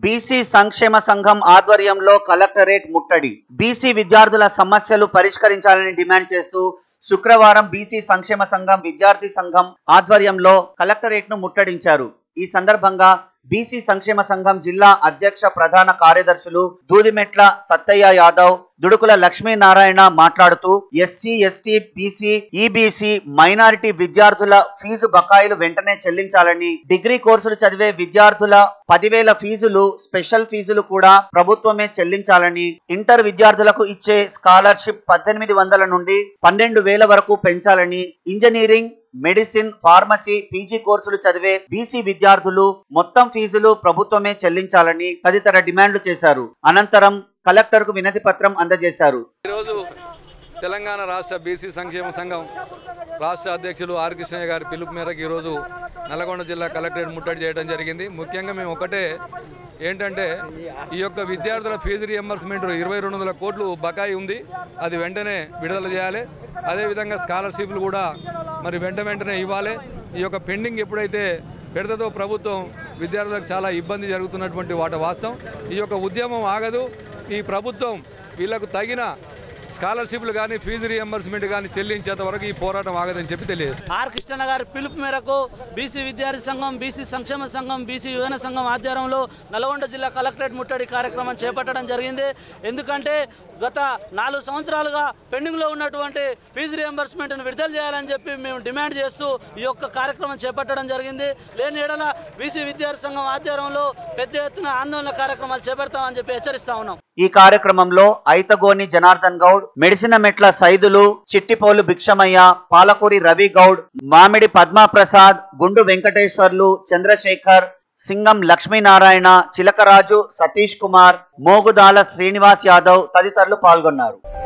BC సంక్షేమ సంఘం ఆధ్వర్యంలో కలెక్టరేట్ ముట్టడి బీసీ విద్యార్థుల సమస్యలు పరిష్కరించాలని డిమాండ్ చేస్తూ శుక్రవారం బీసీ సంక్షేమ సంఘం విద్యార్థి సంఘం ఆధ్వర్యంలో కలెక్టరేట్ ను ముట్టడించారు ఈ సందర్భంగా బీసీ సంక్షేమ సంఘం జిల్లా అధ్యక్ష ప్రధాన కార్యదర్శులు దూదిమెట్ల సత్తయ్య యాదవ్ దుడుకుల లక్ష్మీనారాయణ మాట్లాడుతూ SC ST BC EBC minority విద్యార్థుల ఫీజు బకాయిలు వెంటనే చెల్లించాలని డిగ్రీ కోర్సులు చదివే విద్యార్థుల పదివేల ఫీజులు స్పెషల్ ఫీజులు కూడా ప్రభుత్వమే చెల్లించాలని ఇంటర్ విద్యార్థులకు ఇచ్చే స్కాలర్షిప్ పద్దెనిమిది వందల నుండి పన్నెండు వేల వరకు పెంచాలని ఇంజనీరింగ్ మెడిసిన్ ఫార్మసీ పీజీ కోర్సులు చదివే బీసీ విద్యార్థులు మొత్తం ఫీజులు ప్రభుత్వమే చెల్లించాలని తదితర డిమాండ్లు చేశారు అనంతరం కలెక్టర్ కు వినతి పత్రం అందజేశారు ఈరోజు తెలంగాణ రాష్ట్ర బీసీ సంక్షేమ సంఘం రాష్ట్ర అధ్యక్షులు ఆర్ కృష్ణయ్య గారి పిలుపు మేరకు ఈరోజు నల్గొండ జిల్లా కలెక్టరేట్ ముట్టడి చేయడం జరిగింది ముఖ్యంగా మేము ఒకటే ఏంటంటే ఈ యొక్క విద్యార్థుల ఫీజు రియంబర్స్మెంట్ ఇరవై రెండు వందల కోట్లు బకాయి ఉంది అది వెంటనే విడుదల చేయాలి అదేవిధంగా స్కాలర్షిప్లు కూడా మరి వెంట వెంటనే ఇవ్వాలి ఈ యొక్క పెండింగ్ ఎప్పుడైతే పెడతదో ప్రభుత్వం విద్యార్థులకు చాలా ఇబ్బంది జరుగుతున్నటువంటి వాటి వాస్తవం ఈ యొక్క ఉద్యమం ఆగదు ఈ ప్రభుత్వం వీళ్ళకు తగిన స్కాలర్షిప్లు కానీ ఫీజు రియంబర్స్మెంట్ కానీ చెల్లించేంత వరకు ఈ పోరాటం ఆగదని చెప్పి తెలియజేస్తారు ఆర్ కృష్ణ గారి పిలుపు మేరకు బీసీ విద్యార్థి సంఘం బీసీ సంక్షేమ సంఘం బీసీ యువన సంఘం ఆధ్వర్యంలో నల్గొండ జిల్లా కలెక్టరేట్ ముట్టడి కార్యక్రమం చేపట్టడం జరిగింది ఎందుకంటే గత నాలుగు సంవత్సరాలుగా పెండింగ్లో ఉన్నటువంటి ఫీజు రియంబర్స్మెంట్ను విడుదల చేయాలని చెప్పి మేము డిమాండ్ చేస్తూ ఈ యొక్క కార్యక్రమం చేపట్టడం జరిగింది లేని ఎడల బీసీ విద్యార్థి సంఘం ఆధ్వర్యంలో పెద్ద ఎత్తున ఆందోళన కార్యక్రమాలు చేపడతామని చెప్పి హెచ్చరిస్తా ఉన్నాం ఈ కార్యక్రమంలో ఐతగోని జనార్దన్ గౌడ్ మెడిసిన మెట్ల సైదులు చిట్టిపోలు భిక్షమయ్య పాలకూరి రవి గౌడ్ మామిడి పద్మా ప్రసాద్ గుండు వెంకటేశ్వర్లు చంద్రశేఖర్ సింగం లక్ష్మీనారాయణ చిలకరాజు సతీష్ కుమార్ మోగుదాల శ్రీనివాస్ యాదవ్ తదితరులు పాల్గొన్నారు